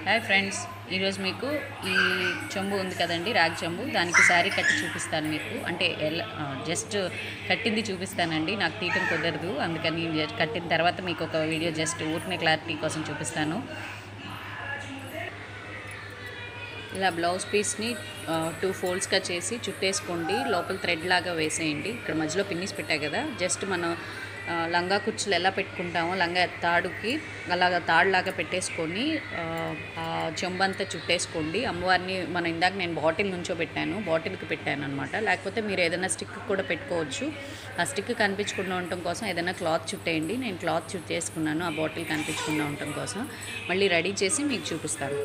hi friends ఈరోజు మీకు ఈ చెంబు ఉంది కదండి రాగి చెంబు దానికి శారీ కట్టి చూపిస్తాను మీకు అంటే ఎలా జస్ట్ కట్టింది చూపిస్తానండి నాకు తీయటం కుదరదు అందుకని జ- కట్టిన తర్వాత మీకు ఒక వీడియో జస్ట్ ఊరినే క్లారిటీ కోసం చూపిస్తాను ఇలా బ్లౌజ్ పీస్ని టూ ఫోల్డ్స్గా చేసి చుట్టేసుకోండి లోపల థ్రెడ్ లాగా వేసేయండి ఇక్కడ మధ్యలో పిన్నిస్ పెట్టా కదా జస్ట్ మనం ఆ, లంగా కుచ్చులు ఎలా పెట్టుకుంటామో లంగా తాడుకి అలాగ తాడులాగా పెట్టేసుకొని ఆ, ఆ చెంబంతా చుట్టేసుకోండి అమ్మవారిని మనం ఇందాక నేను బాటిల్ నుంచో పెట్టాను బాటిల్కి పెట్టాను అనమాట లేకపోతే మీరు ఏదైనా స్టిక్ కూడా పెట్టుకోవచ్చు ఆ స్టిక్ కనిపించకుండా ఉండటం కోసం ఏదైనా క్లాత్ చుట్టేయండి నేను క్లాత్ చుట్టేసుకున్నాను ఆ బాటిల్ కనిపించకుండా ఉండటం కోసం మళ్ళీ రెడీ చేసి మీకు చూపిస్తాను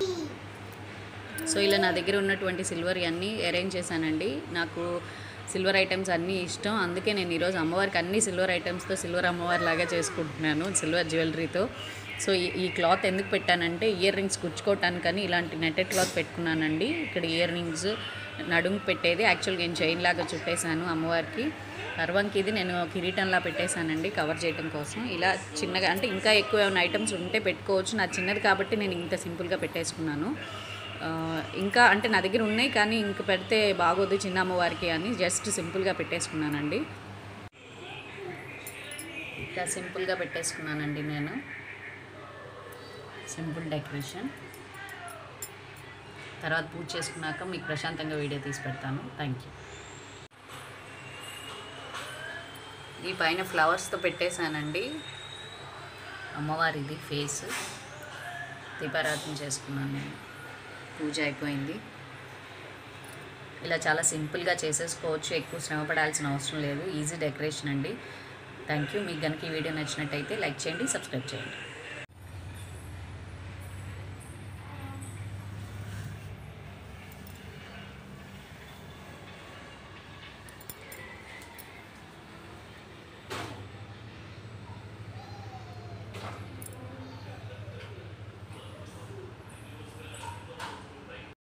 సో ఇలా నా దగ్గర ఉన్నటువంటి సిల్వర్ అన్నీ అరేంజ్ చేశానండి నాకు సిల్వర్ ఐటమ్స్ అన్నీ ఇష్టం అందుకే నేను ఈరోజు అమ్మవారికి అన్ని సిల్వర్ ఐటమ్స్తో సిల్వర్ అమ్మవారి లాగా చేసుకుంటున్నాను సిల్వర్ జ్యువెలరీతో సో ఈ ఈ క్లాత్ ఎందుకు పెట్టానంటే ఇయర్ రింగ్స్ కుచ్చుకోవటానికని ఇలాంటి నెట్టెడ్ క్లాత్ పెట్టుకున్నానండి ఇక్కడ ఇయర్ రింగ్స్ నడుము పెట్టేది యాక్చువల్గా నేను చైన్ లాగా చుట్టేశాను అమ్మవారికి అరవంకి ఇది నేను కిరీటంలా పెట్టేశానండి కవర్ చేయడం కోసం ఇలా చిన్నగా అంటే ఇంకా ఎక్కువ ఏమైనా ఐటమ్స్ ఉంటే పెట్టుకోవచ్చు నా చిన్నది కాబట్టి నేను ఇంత సింపుల్గా పెట్టేసుకున్నాను ఆ, ఇంకా అంటే నా దగ్గర ఉన్నాయి కానీ ఇంక పెడితే బాగోదు చిన్న అమ్మవారికి అని జస్ట్ సింపుల్గా పెట్టేసుకున్నానండి ఇంకా సింపుల్గా పెట్టేసుకున్నానండి నేను సింపుల్ డెకరేషన్ తర్వాత పూజ చేసుకున్నాక మీకు ప్రశాంతంగా వీడియో తీసి పెడతాను థ్యాంక్ యూ ఈ పైన ఫ్లవర్స్తో పెట్టేశానండి అమ్మవారిది ఫేస్ దీపారాధన చేసుకున్నాను నేను పూజ అయిపోయింది ఇలా చాలా సింపుల్గా చేసేసుకోవచ్చు ఎక్కువ శ్రమ పడాల్సిన అవసరం లేదు ఈజీ డెకరేషన్ అండి థ్యాంక్ యూ మీకు కనుక ఈ వీడియో నచ్చినట్టయితే లైక్ చేయండి సబ్స్క్రైబ్ చేయండి